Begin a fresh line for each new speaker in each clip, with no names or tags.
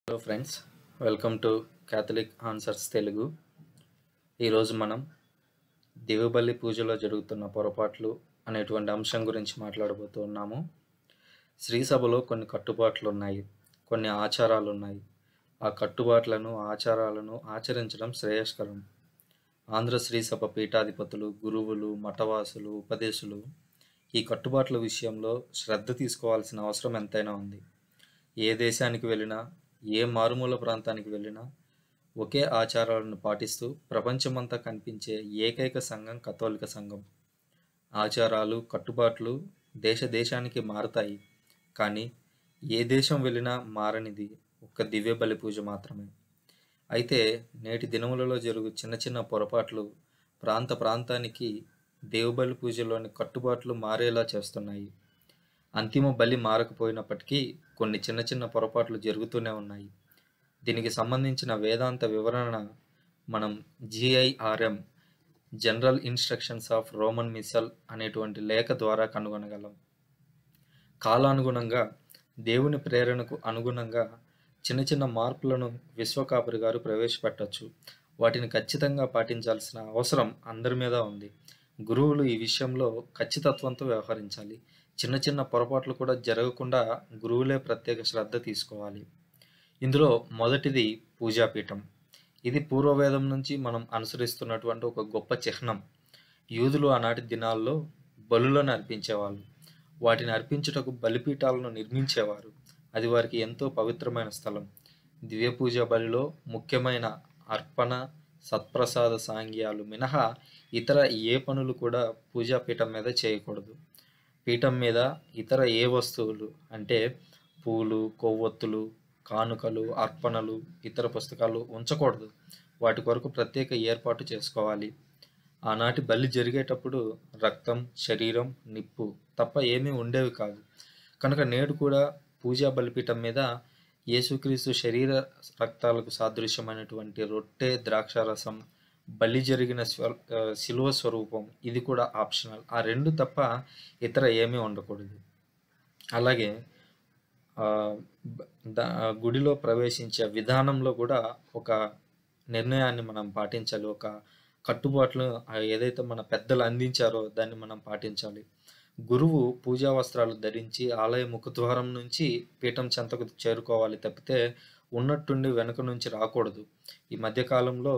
Hello friends welcome to Catholic answers Telugu ఈరోజు మనం దివ్యబల్లి పూజలో జరుగుతున్న పొరపాట్లు అనేటువంటి అంశం గురించి మాట్లాడబోతూ ఉన్నాము శ్రీ సభలో కొన్ని కట్టుబాట్లు ఉన్నాయి కొన్ని ఆచారాలు ఉన్నాయి ఆ కట్టుబాట్లను ఆచారాలను ఆచరించడం శ్రేయస్కరం ఆంధ్ర శ్రీ సభ పీఠాధిపతులు గురువులు మఠవాసులు ఉపదేశులు ఈ కట్టుబాట్ల విషయంలో శ్రద్ధ తీసుకోవాల్సిన అవసరం ఎంతైనా ఉంది ఏ దేశానికి వెళ్ళినా ఏ మారుమూల ప్రాంతానికి వెళ్ళినా ఒకే ఆచారాలను పాటిస్తూ ప్రపంచమంతా కనిపించే ఏకైక సంఘం కథోలిక సంఘం ఆచారాలు కట్టుబాట్లు దేశ దేశానికి మారుతాయి కానీ ఏ దేశం వెళ్ళినా మారనిది ఒక్క దివ్య బలి పూజ మాత్రమే అయితే నేటి దినములలో జరుగు చిన్న చిన్న పొరపాట్లు ప్రాంత ప్రాంతానికి దేవుబలి పూజలోని కట్టుబాట్లు మారేలా చేస్తున్నాయి అంతిమ బలి మారకపోయినప్పటికీ కొన్ని చిన్న చిన్న పొరపాట్లు జరుగుతూనే ఉన్నాయి దీనికి సంబంధించిన వేదాంత వివరణ మనం GIRM general instructions of Roman missal అనేటువంటి లేఖ ద్వారా కనుగొనగలం కాలానుగుణంగా దేవుని ప్రేరణకు అనుగుణంగా చిన్న చిన్న మార్పులను విశ్వకాపురి గారు ప్రవేశపెట్టవచ్చు వాటిని ఖచ్చితంగా పాటించాల్సిన అవసరం అందరి మీద ఉంది గురువులు ఈ విషయంలో ఖచ్చితత్వంతో వ్యవహరించాలి చిన్న చిన్న పొరపాట్లు కూడా జరగకుండా గురువులే ప్రత్యేక శ్రద్ధ తీసుకోవాలి ఇందులో మొదటిది పూజాపీఠం ఇది పూర్వవేదం నుంచి మనం అనుసరిస్తున్నటువంటి ఒక గొప్ప చిహ్నం యూదులు ఆనాటి దినాల్లో బలులను అర్పించేవాళ్ళు వాటిని అర్పించుటకు బలిపీఠాలను నిర్మించేవారు అది వారికి ఎంతో పవిత్రమైన స్థలం దివ్య పూజ బలిలో ముఖ్యమైన అర్పణ సత్ప్రసాద సాంగ్యాలు మినహా ఇతర ఏ పనులు కూడా పూజాపీఠం మీద చేయకూడదు పీఠం మీద ఇతర ఏ వస్తువులు అంటే పూలు కొవ్వొత్తులు కానుకలు అర్పణలు ఇతర పుస్తకాలు ఉంచకూడదు వాటి కొరకు ప్రత్యేక ఏర్పాటు చేసుకోవాలి ఆనాటి బలి జరిగేటప్పుడు రక్తం శరీరం నిప్పు తప్ప ఏమీ ఉండేవి కాదు కనుక నేడు కూడా పూజా బలిపీఠం మీద యేసుక్రీస్తు శరీర రక్తాలకు సాదృశ్యమైనటువంటి రొట్టె ద్రాక్షారసం బలి జరిగిన స్వ శిలువ స్వరూపం ఇది కూడా ఆప్షనల్ ఆ రెండు తప్ప ఇతర ఏమీ ఉండకూడదు అలాగే గుడిలో ప్రవేశించే విధానంలో కూడా ఒక నిర్ణయాన్ని మనం పాటించాలి ఒక కట్టుబాట్లు ఏదైతే మన పెద్దలు అందించారో దాన్ని మనం పాటించాలి గురువు పూజా వస్త్రాలు ధరించి ఆలయ ముఖద్వారం నుంచి పీఠం చెంతకు చేరుకోవాలి తప్పితే ఉన్నట్టుండి వెనుక నుంచి రాకూడదు ఈ మధ్యకాలంలో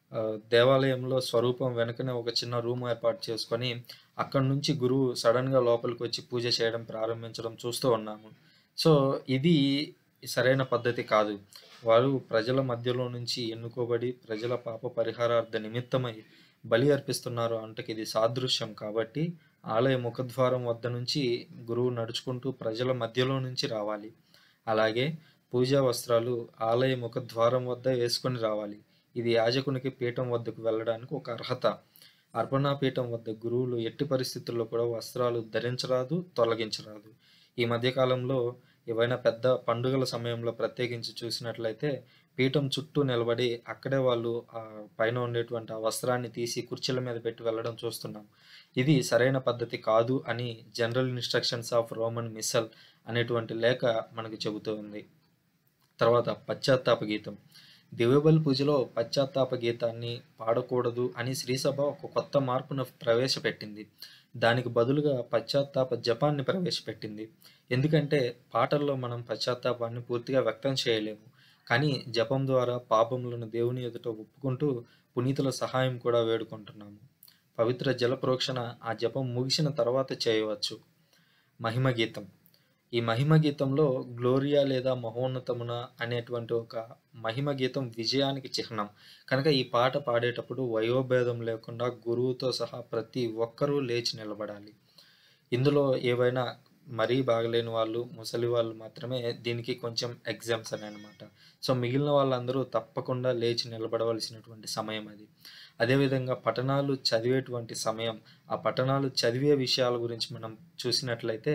దేవాలయంలో స్వరూపం వెనుకనే ఒక చిన్న రూమ్ ఏర్పాటు చేసుకొని అక్కడి నుంచి గురువు సడన్గా లోపలికి వచ్చి పూజ చేయడం ప్రారంభించడం చూస్తూ ఉన్నాము సో ఇది సరైన పద్ధతి కాదు వారు ప్రజల మధ్యలో నుంచి ఎన్నుకోబడి ప్రజల పాప పరిహారార్థ నిమిత్తమై బలి అర్పిస్తున్నారు అంటే ఇది సాదృశ్యం కాబట్టి ఆలయ ముఖద్వారం వద్ద నుంచి గురువు నడుచుకుంటూ ప్రజల మధ్యలో నుంచి రావాలి అలాగే పూజా వస్త్రాలు ఆలయ ముఖద్వారం వద్ద వేసుకొని రావాలి ఇది యాజకునికి పీఠం వద్దకు వెళ్ళడానికి ఒక అర్హత అర్పణా పీఠం వద్ద గురువులు ఎట్టి పరిస్థితుల్లో కూడా వస్త్రాలు ధరించరాదు తొలగించరాదు ఈ మధ్యకాలంలో ఏవైనా పెద్ద పండుగల సమయంలో ప్రత్యేకించి చూసినట్లయితే పీఠం చుట్టూ నిలబడి అక్కడే వాళ్ళు ఆ పైన ఉండేటువంటి ఆ వస్త్రాన్ని తీసి కుర్చీల మీద పెట్టి వెళ్ళడం చూస్తున్నాం ఇది సరైన పద్ధతి కాదు అని general instructions of Roman missal అనేటువంటి లేఖ మనకు చెబుతూ ఉంది తర్వాత పశ్చాత్తాప గీతం దివ్యబల్ పూజలో పశ్చాత్తాప గీతాన్ని పాడకూడదు అని శ్రీసభ ఒక కొత్త మార్పును ప్రవేశపెట్టింది దానికి బదులుగా పశ్చాత్తాప జపాన్ని ప్రవేశపెట్టింది ఎందుకంటే పాటల్లో మనం పశ్చాత్తాపాన్ని పూర్తిగా వ్యక్తం చేయలేము కానీ జపం ద్వారా పాపములను దేవుని ఎదుట ఒప్పుకుంటూ పునీతుల సహాయం కూడా వేడుకుంటున్నాము పవిత్ర జల ప్రోక్షణ ఆ జపం ముగిసిన తర్వాత చేయవచ్చు మహిమ గీతం ఈ మహిమ గీతంలో గ్లోరియా లేదా మహోన్నతమున అనేటువంటి ఒక మహిమ గీతం విజయానికి చిహ్నం కనుక ఈ పాట పాడేటప్పుడు వయోభేదం లేకుండా గురువుతో సహా ప్రతి ఒక్కరూ లేచి నిలబడాలి ఇందులో ఏవైనా మరీ బాగలేని వాళ్ళు ముసలి వాళ్ళు మాత్రమే దీనికి కొంచెం ఎగ్జామ్స్ అని అనమాట సో మిగిలిన వాళ్ళందరూ తప్పకుండా లేచి నిలబడవలసినటువంటి సమయం అది అదేవిధంగా పఠనాలు చదివేటువంటి సమయం ఆ పఠనాలు చదివే విషయాల గురించి మనం చూసినట్లయితే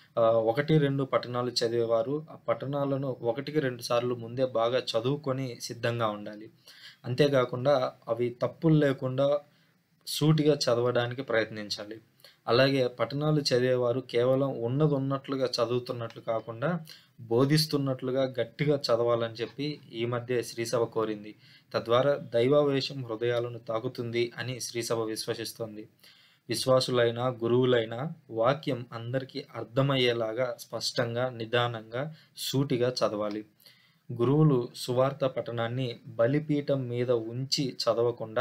ఒకటి రెండు పట్టణాలు చదివేవారు ఆ పట్టణాలను ఒకటికి రెండు సార్లు ముందే బాగా చదువుకొని సిద్ధంగా ఉండాలి అంతేకాకుండా అవి తప్పులు లేకుండా సూటిగా చదవడానికి ప్రయత్నించాలి అలాగే పట్టణాలు చదివేవారు కేవలం ఉన్నది ఉన్నట్లుగా చదువుతున్నట్లు కాకుండా బోధిస్తున్నట్లుగా గట్టిగా చదవాలని చెప్పి ఈ మధ్య శ్రీసభ కోరింది తద్వారా దైవావేశం హృదయాలను తాకుతుంది అని శ్రీసభ విశ్వసిస్తోంది విశ్వాసులైన గురువులైన వాక్యం అందరికీ అర్థమయ్యేలాగా స్పష్టంగా నిదానంగా సూటిగా చదవాలి గురువులు సువార్త పఠనాన్ని బలిపీఠం మీద ఉంచి చదవకుండా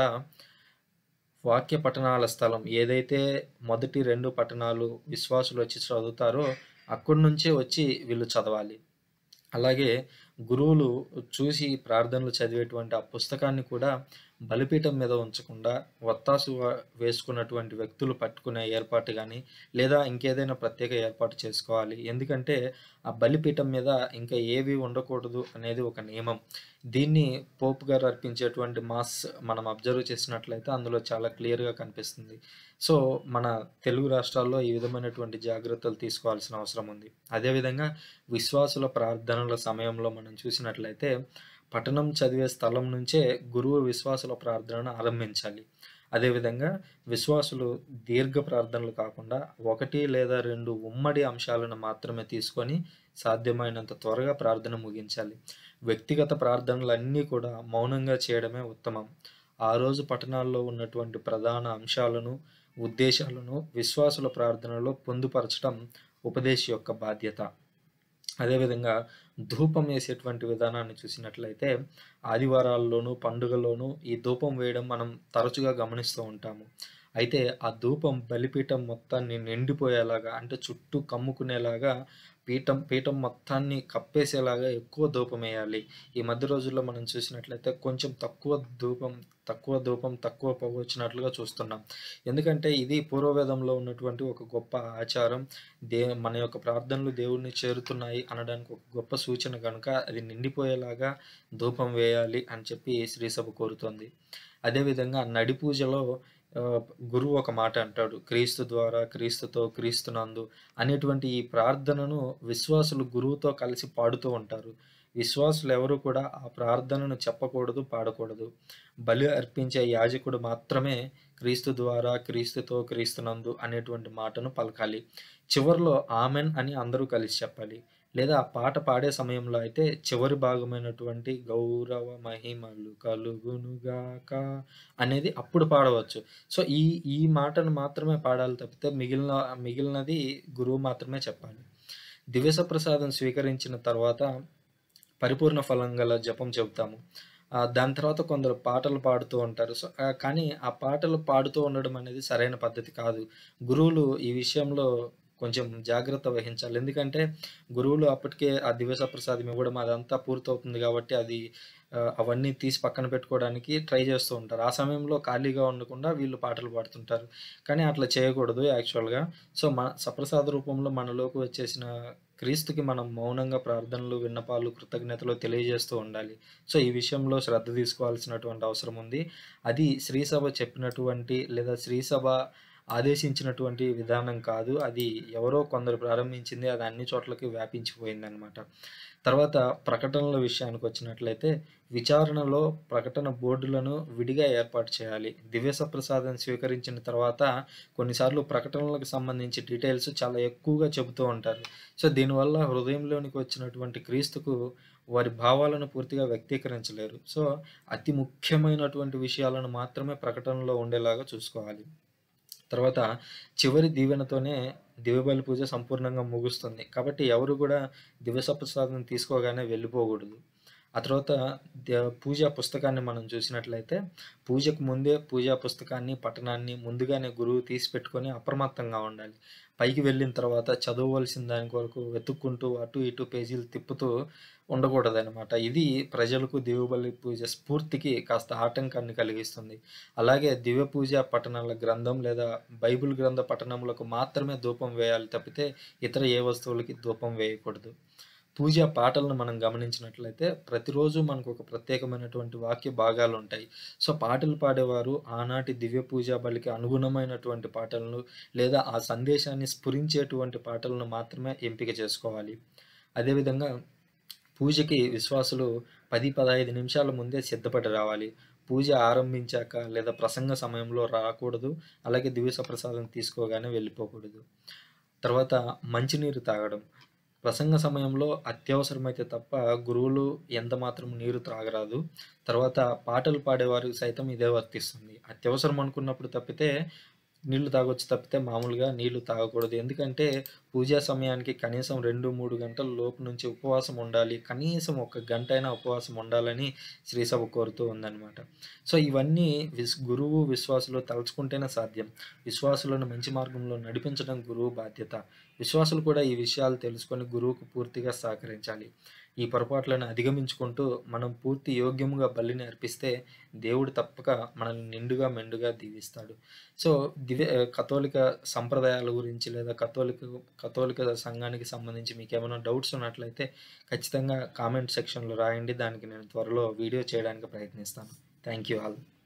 వాక్య పఠనాల స్థలం ఏదైతే మొదటి రెండు పఠనాలు విశ్వాసులు వచ్చి చదువుతారో అక్కడి నుంచే వచ్చి వీళ్ళు చదవాలి అలాగే గురువులు చూసి ప్రార్థనలు చదివేటువంటి ఆ పుస్తకాన్ని కూడా బలిపీఠం మీద ఉంచకుండా వత్తాసు వ- వేసుకున్నటువంటి వ్యక్తులు పట్టుకునే ఏర్పాటు కానీ లేదా ఇంకేదైనా ప్రత్యేక ఏర్పాటు చేసుకోవాలి ఎందుకంటే ఆ బలిపీఠం మీద ఇంకా ఏవి ఉండకూడదు అనేది ఒక నియమం దీన్ని పోప్ గారు అర్పించేటువంటి మాస్ మనం అబ్జర్వ్ చేసినట్లయితే అందులో చాలా క్లియర్గా కనిపిస్తుంది సో మన తెలుగు రాష్ట్రాల్లో ఈ విధమైనటువంటి జాగ్రత్తలు తీసుకోవాల్సిన అవసరం ఉంది అదేవిధంగా విశ్వాసుల ప్రార్థనల సమయంలో మనం చూసినట్లయితే పఠనం చదివే స్థలం నుంచే గురువు విశ్వాసుల ప్రార్థనను ఆరంభించాలి అదేవిధంగా విశ్వాసులు దీర్ఘ ప్రార్థనలు కాకుండా ఒకటి లేదా రెండు ఉమ్మడి అంశాలను మాత్రమే తీసుకొని సాధ్యమైనంత త్వరగా ప్రార్థన ముగించాలి వ్యక్తిగత ప్రార్థనలన్నీ కూడా మౌనంగా చేయడమే ఉత్తమం ఆ రోజు పట్టణాల్లో ఉన్నటువంటి ప్రధాన అంశాలను ఉద్దేశాలను విశ్వాసుల ప్రార్థనలో పొందుపరచడం ఉపదేశి యొక్క బాధ్యత అదేవిధంగా ధూపం వేసేటువంటి విధానాన్ని చూసినట్లయితే ఆదివారాల్లోనూ పండుగల్లోనూ ఈ ధూపం వేయడం మనం తరచుగా గమనిస్తూ ఉంటాము అయితే ఆ ధూపం బలిపీఠం మొత్తాన్ని నిండిపోయేలాగా అంటే చుట్టూ కమ్ముకునేలాగా పీఠం పీఠం మొత్తాన్ని కప్పేసేలాగా ఎక్కువ ధూపం వేయాలి ఈ మధ్య రోజుల్లో మనం చూసినట్లయితే కొంచెం తక్కువ ధూపం తక్కువ ధూపం తక్కువ పొగ వచ్చినట్లుగా చూస్తున్నాం ఎందుకంటే ఇది పూర్వవేదంలో ఉన్నటువంటి ఒక గొప్ప ఆచారం దే మన యొక్క ప్రార్థనలు దేవుడిని చేరుతున్నాయి అనడానికి ఒక గొప్ప సూచన కనుక అది నిండిపోయేలాగా ధూపం వేయాలి అని చెప్పి శ్రీసభ కోరుతోంది అదేవిధంగా నడి పూజలో ఆ, గురువు ఒక మాట అంటాడు క్రీస్తు ద్వారా క్రీస్తుతో క్రీస్తునందు అనేటువంటి ఈ ప్రార్థనను విశ్వాసులు గురువుతో కలిసి పాడుతూ ఉంటారు విశ్వాసులు ఎవరు కూడా ఆ ప్రార్థనను చెప్పకూడదు పాడకూడదు బలి అర్పించే యాజకుడు మాత్రమే క్రీస్తు ద్వారా క్రీస్తుతో క్రీస్తునందు అనేటువంటి మాటను పలకాలి చివరిలో ఆమెన్ అని అందరూ కలిసి చెప్పాలి లేదా ఆ పాట పాడే సమయంలో అయితే చివరి భాగమైనటువంటి గౌరవ మహిమలు కలుగునుగాక అనేది అప్పుడు పాడవచ్చు సో ఈ ఈ మాటను మాత్రమే పాడాలి తప్పితే మిగిలిన మిగిలినది గురువు మాత్రమే చెప్పాలి దివ్యస ప్రసాదం స్వీకరించిన తర్వాత పరిపూర్ణ ఫలం గల జపం చెబుతాము ఆ, దాని తర్వాత కొందరు పాటలు పాడుతూ ఉంటారు సో ఆ, కానీ ఆ పాటలు పాడుతూ ఉండడం అనేది సరైన పద్ధతి కాదు గురువులు ఈ విషయంలో కొంచెం జాగ్రత్త వహించాలి ఎందుకంటే గురువులు అప్పటికే ఆ దివ్యస ప్రసాదం ఇవ్వడం అదంతా పూర్తవుతుంది కాబట్టి అది ఆ, అవన్నీ తీసి పక్కన పెట్టుకోవడానికి ట్రై చేస్తూ ఉంటారు ఆ సమయంలో ఖాళీగా ఉండకుండా వీళ్ళు పాటలు పాడుతుంటారు కానీ అట్లా చేయకూడదు యాక్చువల్గా సో మన సప్రసాద రూపంలో మనలోకి వచ్చేసిన క్రీస్తుకి మనం మౌనంగా ప్రార్థనలు విన్నపాలు కృతజ్ఞతలు తెలియజేస్తూ ఉండాలి సో ఈ విషయంలో శ్రద్ధ తీసుకోవాల్సినటువంటి అవసరం ఉంది అది శ్రీసభ చెప్పినటువంటి లేదా శ్రీసభ ఆదేశించినటువంటి విధానం కాదు అది ఎవరో కొందరు ప్రారంభించింది అది అన్ని చోట్లకి వ్యాపించిపోయింది అనమాట తర్వాత ప్రకటనల విషయానికి వచ్చినట్లయితే విచారణలో ప్రకటన బోర్డులను విడిగా ఏర్పాటు చేయాలి దివ్యస ప్రసాదం స్వీకరించిన తర్వాత కొన్నిసార్లు ప్రకటనలకు సంబంధించి డీటెయిల్స్ చాలా ఎక్కువగా చెబుతూ ఉంటారు సో దీనివల్ల హృదయంలోనికి వచ్చినటువంటి క్రీస్తుకు వారి భావాలను పూర్తిగా వ్యక్తీకరించలేరు సో అతి ముఖ్యమైనటువంటి విషయాలను మాత్రమే ప్రకటనలో ఉండేలాగా చూసుకోవాలి తర్వాత చివరి దీవెనతోనే దివ్యబలి పూజ సంపూర్ణంగా ముగుస్తుంది కాబట్టి ఎవరు కూడా దివ్య ప్రసాదం తీసుకోగానే వెళ్ళిపోకూడదు ఆ తర్వాత ద- పూజా పుస్తకాన్ని మనం చూసినట్లయితే పూజకు ముందే పూజా పుస్తకాన్ని పఠనాన్ని ముందుగానే గురువు తీసి పెట్టుకొని అప్రమత్తంగా ఉండాలి పైకి వెళ్ళిన తర్వాత చదవవలసిన దాని కొరకు వెతుక్కుంటూ అటు ఇటు పేజీలు తిప్పుతూ ఉండకూడదు అనమాట ఇది ప్రజలకు దివ్యబలి పూజ స్ఫూర్తికి కాస్త ఆటంకాన్ని కలిగిస్తుంది అలాగే దివ్య పూజ పఠనాల గ్రంథం లేదా బైబిల్ గ్రంథ పఠనములకు మాత్రమే ధూపం వేయాలి తప్పితే ఇతర ఏ వస్తువులకి ధూపం వేయకూడదు పూజ పాటలను మనం గమనించినట్లయితే ప్రతిరోజు మనకు ఒక ప్రత్యేకమైనటువంటి వాక్య భాగాలు ఉంటాయి సో పాటలు పాడేవారు ఆనాటి దివ్య పూజా బలికి అనుగుణమైనటువంటి పాటలను లేదా ఆ సందేశాన్ని స్ఫురించేటువంటి పాటలను మాత్రమే ఎంపిక చేసుకోవాలి అదేవిధంగా పూజకి విశ్వాసులు పది పదహైదు నిమిషాల ముందే సిద్ధపడి రావాలి పూజ ఆరంభించాక లేదా ప్రసంగ సమయంలో రాకూడదు అలాగే దివ్య ప్రసాదం తీసుకోగానే వెళ్ళిపోకూడదు తర్వాత మంచినీరు తాగడం ప్రసంగ సమయంలో అత్యవసరమైతే తప్ప గురువులు ఎంత మాత్రం నీరు త్రాగరాదు. తర్వాత పాటలు పాడేవారికి సైతం ఇదే వర్తిస్తుంది. అత్యవసరం అనుకున్నప్పుడు తప్పితే నీళ్లు తాగొచ్చు తప్పితే మామూలుగా నీళ్లు తాగకూడదు. ఎందుకంటే పూజా సమయానికి కనీసం 2, 3 గంటల లోపు నుంచి ఉపవాసం ఉండాలి. కనీసం ఒక గంటైనా ఉపవాసం ఉండాలని శ్రీసభ కోరుతూ ఉందన్నమాట. సో, ఇవన్నీ విస్ గురువు, విశ్వాసులు తలుచుకుంటేనే సాధ్యం. విశ్వాసులను మంచి మార్గంలో నడిపించడం గురువు బాధ్యత. విశ్వాసులు కూడా ఈ విషయాలు తెలుసుకొని గురువుకు పూర్తిగా సహకరించాలి. ఈ పొరపాట్లను అధిగమించుకుంటూ మనం పూర్తి యోగ్యముగా బలిని అర్పిస్తే దేవుడు తప్పక మనల్ని నిండుగా, మెండుగా దీవిస్తాడు. సో, దివె కథోలిక సంప్రదాయాల గురించి లేదా కథోలిక కథోలిక సంఘానికి సంబంధించి మీకేమైనా డౌట్స్ ఉన్నట్లయితే ఖచ్చితంగా కామెంట్ సెక్షన్‌లో రాయండి. దానికి నేను త్వరలో వీడియో చేయడానికి ప్రయత్నిస్తాను. Thank you all.